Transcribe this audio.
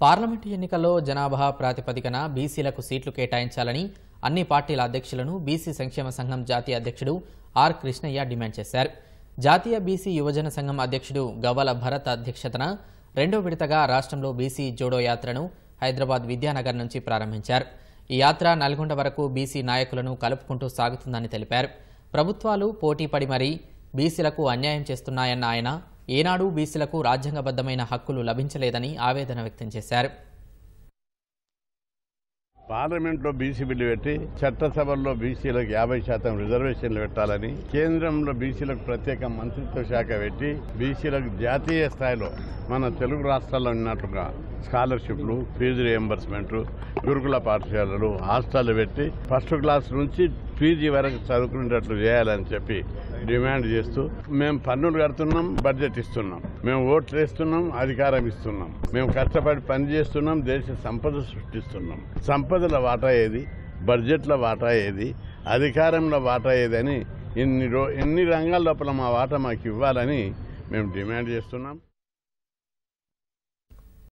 parliament ఎన్నికల్లో జనాభా ప్రాతిపదికన బీసీలకు సీట్లు కేటాయించాలని అన్ని పార్టీల అధ్యక్షులను బీసీ సంక్షేమ సంఘం జాతీయ అధ్యక్షుడు ఆర్ కృష్ణయ్య డిమాండ్ చేశారు జాతీయ బీసీ యువజన సంఘం అధ్యక్షుడు గవ్వల భరత్ అధ్యక్షతన రెండో విడతగా రాష్ట్రంలో బీసీ జోడో యాత్రను హైదరాబాద్ విద్యానగర్ నుంచి ప్రారంభించారు ఈ యాత్ర నల్గొండ వరకు బీసీ నాయకులను కలుపుకుంటూ సాగుతుందని తెలిపారు ప్రభుత్వాలు పోటీపడి మరీ బీసీలకు అన్యాయం చేస్తున్నాయన్న ఆయన ఏనాడు బీసీలకు రాజ్యాంగబద్ధమైన హక్కులు లభించలేదని ఆవేదన వ్యక్తం చేశారు పార్లమెంట్లో బీసీ బిల్లు పెట్టి చట్టసభల్లో బీసీలకు యాభై శాతం రిజర్వేషన్లు పెట్టాలని కేంద్రంలో బీసీలకు ప్రత్యేక మంత్రిత్వ శాఖ పెట్టి బీసీలకు జాతీయ స్థాయిలో మన తెలుగు రాష్ట్రాల్లో ఉన్నట్లుగా స్కాలర్షిప్లు ఫీజు రియంబర్స్మెంట్ గురుకుల పాఠశాలలు హాస్టళ్లు పెట్టి ఫస్ట్ క్లాస్ నుంచి పీజీ వరకు చదువుకునేటట్లు చేయాలని చెప్పి డిమాండ్ చేస్తూ మేము పన్నులు కడుతున్నాం బడ్జెట్ ఇస్తున్నాం మేము ఓట్లు వేస్తున్నాం అధికారం ఇస్తున్నాం మేము కష్టపడి పని చేస్తున్నాం దేశ సంపద సృష్టిస్తున్నాం సంపదల వాటా ఏది బడ్జెట్ల వాటా ఏది అధికారంలో వాటా ఏది అని ఇన్ని రో ఎన్ని రంగాల లోపల మా వాటా మాకు ఇవ్వాలని మేము డిమాండ్ చేస్తున్నాం